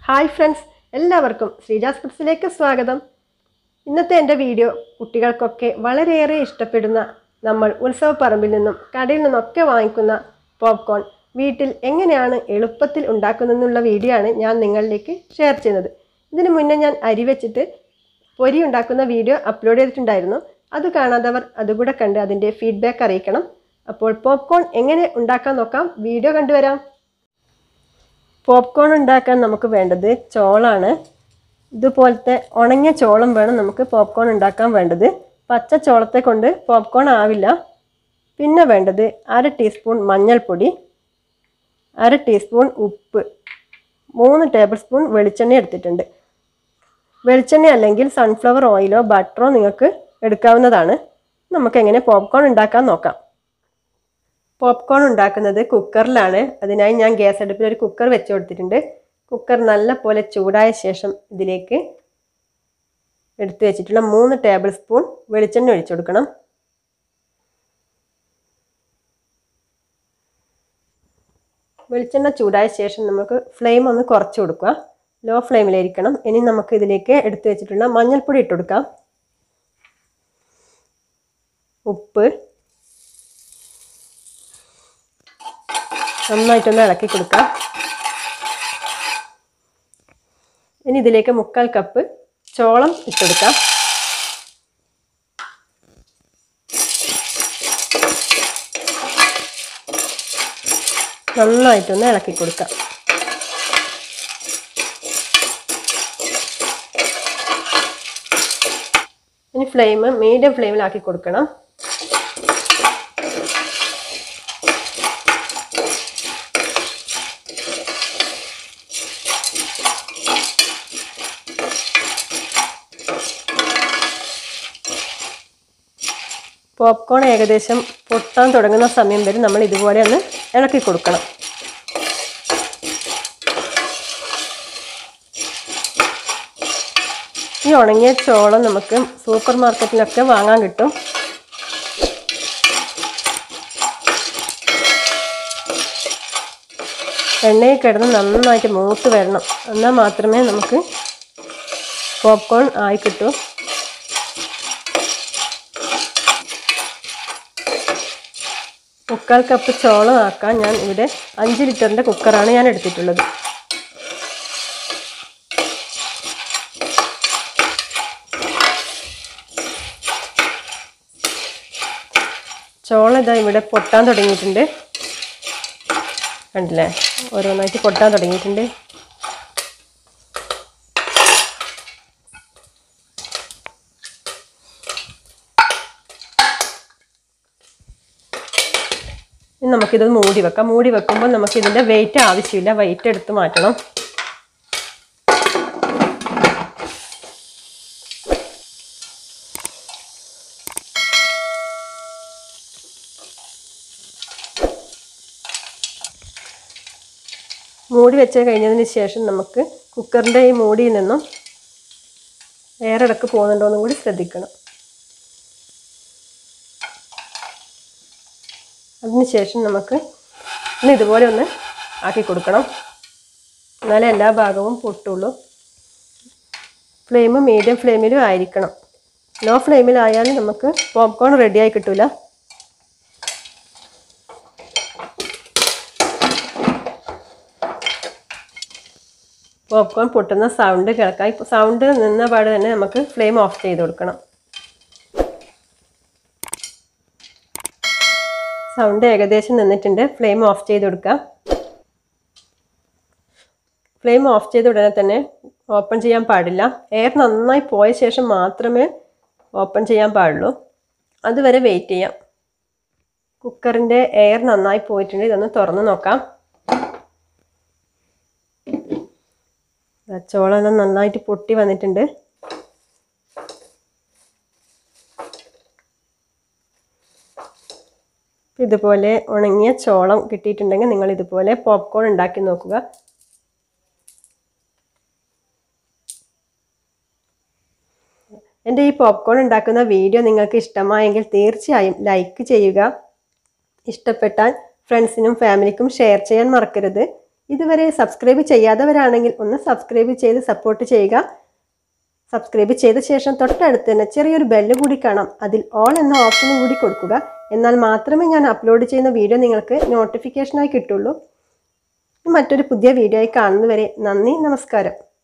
hi friends എല്ലാവർക്കും ശ്രീജാസ് ഫുഡ്സിലേക്ക് സ്വാഗതം ഇന്നത്തെ എൻ്റെ വീഡിയോ കുട്ടികൾക്കൊക്കെ വളരെയേറെ ഇഷ്ടപ്പെടുന്ന നമ്മൾ ഉത്സവപ്പറമ്പിൽ നിന്നും കടയിൽ നിന്നൊക്കെ വാങ്ങിക്കുന്ന പോപ്കോൺ വീട്ടിൽ എങ്ങനെയാണ് എളുപ്പത്തിൽ ഉണ്ടാക്കുന്നതെന്നുള്ള വീഡിയോ ആണ് ഞാൻ നിങ്ങളിലേക്ക് ഷെയർ ചെയ്യുന്നത് ഇതിനു മുന്നേ ഞാൻ അരി വെച്ചിട്ട് പൊരി ഉണ്ടാക്കുന്ന വീഡിയോ അപ്ലോഡ് ചെയ്തിട്ടുണ്ടായിരുന്നു അത് കാണാത്തവർ അതുകൂടെ കണ്ട് അതിൻ്റെ ഫീഡ്ബാക്ക് അറിയിക്കണം അപ്പോൾ പോപ്കോൺ എങ്ങനെ ഉണ്ടാക്കാൻ നോക്കാം വീഡിയോ കണ്ടുവരാം പോപ്കോൺ ഉണ്ടാക്കാൻ നമുക്ക് വേണ്ടത് ചോളാണ് ഇതുപോലത്തെ ഉണങ്ങിയ ചോളം വേണം നമുക്ക് പോപ്കോൺ ഉണ്ടാക്കാൻ വേണ്ടത് പച്ച ചോളത്തെ കൊണ്ട് പോപ്കോൺ ആവില്ല പിന്നെ വേണ്ടത് അര ടീസ്പൂൺ മഞ്ഞൾപ്പൊടി അര ടീസ്പൂൺ ഉപ്പ് മൂന്ന് ടേബിൾ സ്പൂൺ വെളിച്ചെണ്ണ എടുത്തിട്ടുണ്ട് വെളിച്ചെണ്ണ അല്ലെങ്കിൽ സൺഫ്ലവർ ഓയിലോ ബട്ടറോ നിങ്ങൾക്ക് എടുക്കാവുന്നതാണ് നമുക്ക് എങ്ങനെ പോപ്കോൺ ഉണ്ടാക്കാൻ നോക്കാം പോപ്കോൺ ഉണ്ടാക്കുന്നത് കുക്കറിലാണ് അതിനായി ഞാൻ ഗ്യാസ് അടുപ്പിൽ ഒരു കുക്കർ വെച്ച് കൊടുത്തിട്ടുണ്ട് കുക്കർ നല്ല പോലെ ചൂടായ ശേഷം ഇതിലേക്ക് എടുത്തു വെച്ചിട്ടുള്ള മൂന്ന് ടേബിൾ സ്പൂൺ വെളിച്ചെണ്ണ ഒഴിച്ചു കൊടുക്കണം വെളിച്ചെണ്ണ ചൂടായ ശേഷം നമുക്ക് ഫ്ലെയിം ഒന്ന് കുറച്ച് കൊടുക്കുക ലോ ഫ്ലെയിമിലായിരിക്കണം ഇനി നമുക്ക് ഇതിലേക്ക് എടുത്തു വെച്ചിട്ടുള്ള മഞ്ഞൾപ്പൊടി ഇട്ട് കൊടുക്കാം ഉപ്പ് നന്നായിട്ടൊന്ന് ഇളക്കി കൊടുക്കാം ഇനി ഇതിലേക്ക് മുക്കാൽ കപ്പ് ചോളം ഇട്ടെടുക്കാം നന്നായിട്ടൊന്ന് ഇളക്കി കൊടുക്കാം ഇനി ഫ്ലെയിം മീഡിയം ഫ്ലെയിമിലാക്കി കൊടുക്കണം പോപ്കോൺ ഏകദേശം പൊട്ടാൻ തുടങ്ങുന്ന സമയം വരെ നമ്മൾ ഇതുപോലെ ഒന്ന് ഇളക്കി കൊടുക്കണം ഈ ഉണങ്ങിയ ചോളം നമുക്ക് സൂപ്പർ മാർക്കറ്റിലൊക്കെ വാങ്ങാൻ കിട്ടും എണ്ണയിൽ കിടന്ന് നന്നായിട്ട് മൂത്ത് വരണം എന്നാൽ മാത്രമേ നമുക്ക് പോപ്കോൺ ആയി കിട്ടൂ മുക്കാൽ കപ്പ് ചോളം ആക്കാൻ ഞാൻ ഇവിടെ അഞ്ച് ലിറ്ററിൻ്റെ കുക്കറാണ് ഞാൻ എടുത്തിട്ടുള്ളത് ചോളം ഇതാ ഇവിടെ പൊട്ടാൻ തുടങ്ങിയിട്ടുണ്ട് കണ്ടില്ലേ ഓരോന്നായിട്ട് പൊട്ടാൻ തുടങ്ങിയിട്ടുണ്ട് ഇനി നമുക്കിത് മൂടി വെക്കാം മൂടി വെക്കുമ്പോൾ നമുക്ക് ഇതിൻ്റെ വെയിറ്റ് ആവശ്യമില്ല വെയിറ്റ് എടുത്ത് മാറ്റണം മൂടി വെച്ച് കഴിഞ്ഞതിന് ശേഷം നമുക്ക് കുക്കറിൻ്റെ ഈ മൂടിയിൽ നിന്നും എയറിടക്ക് പോകുന്നുണ്ടോ എന്നും കൂടി ശ്രദ്ധിക്കണം അതിനുശേഷം നമുക്ക് ഇന്ന് ഇതുപോലെ ഒന്ന് ആക്കി കൊടുക്കണം എന്നാലേ എല്ലാ ഭാഗവും പൊട്ടുള്ളൂ ഫ്ലെയിം മീഡിയം ഫ്ലെയിമിലും ആയിരിക്കണം ലോ ഫ്ലെയിമിലായാൽ നമുക്ക് പോപ്കോൺ റെഡിയായി കിട്ടില്ല പോപ്കോൺ പൊട്ടുന്ന സൗണ്ട് കേൾക്കാം സൗണ്ട് നിന്ന പാട് തന്നെ നമുക്ക് ഫ്ലെയിം ഓഫ് ചെയ്ത് കൊടുക്കണം സൗണ്ട് ഏകദേശം നിന്നിട്ടുണ്ട് ഫ്ലെയിം ഓഫ് ചെയ്ത് കൊടുക്കാം ഫ്ലെയിം ഓഫ് ചെയ്ത ഉടനെ തന്നെ ഓപ്പൺ ചെയ്യാൻ പാടില്ല എയർ നന്നായി പോയ ശേഷം മാത്രമേ ഓപ്പൺ ചെയ്യാൻ പാടുള്ളൂ അതുവരെ വെയിറ്റ് ചെയ്യാം കുക്കറിൻ്റെ എയർ നന്നായി പോയിട്ടുണ്ട് ഇതൊന്ന് തുറന്ന് നോക്കാം ചോളം നന്നായിട്ട് പൊട്ടി വന്നിട്ടുണ്ട് ഇതുപോലെ ഉണങ്ങിയ ചോളം കിട്ടിയിട്ടുണ്ടെങ്കിൽ നിങ്ങൾ ഇതുപോലെ പോപ്കോൺ ഉണ്ടാക്കി നോക്കുക എൻ്റെ ഈ പോപ്കോൺ ഉണ്ടാക്കുന്ന വീഡിയോ നിങ്ങൾക്ക് ഇഷ്ടമായെങ്കിൽ തീർച്ചയായും ലൈക്ക് ചെയ്യുക ഇഷ്ടപ്പെട്ടാൽ ഫ്രണ്ട്സിനും ഫാമിലിക്കും ഷെയർ ചെയ്യാൻ മറക്കരുത് ഇതുവരെ സബ്സ്ക്രൈബ് ചെയ്യാത്തവരാണെങ്കിൽ ഒന്ന് സബ്സ്ക്രൈബ് ചെയ്ത് സപ്പോർട്ട് ചെയ്യുക സബ്സ്ക്രൈബ് ചെയ്ത ശേഷം തൊട്ടടുത്ത് തന്നെ ചെറിയൊരു ബെല്ല് കൂടി കാണാം അതിൽ ഓൾ എന്ന ഓപ്ഷനും കൂടി കൊടുക്കുക എന്നാൽ മാത്രമേ ഞാൻ അപ്ലോഡ് ചെയ്യുന്ന വീഡിയോ നിങ്ങൾക്ക് നോട്ടിഫിക്കേഷനായി കിട്ടുള്ളൂ മറ്റൊരു പുതിയ വീഡിയോ ആയി കാണുന്നതുവരെ നന്ദി നമസ്കാരം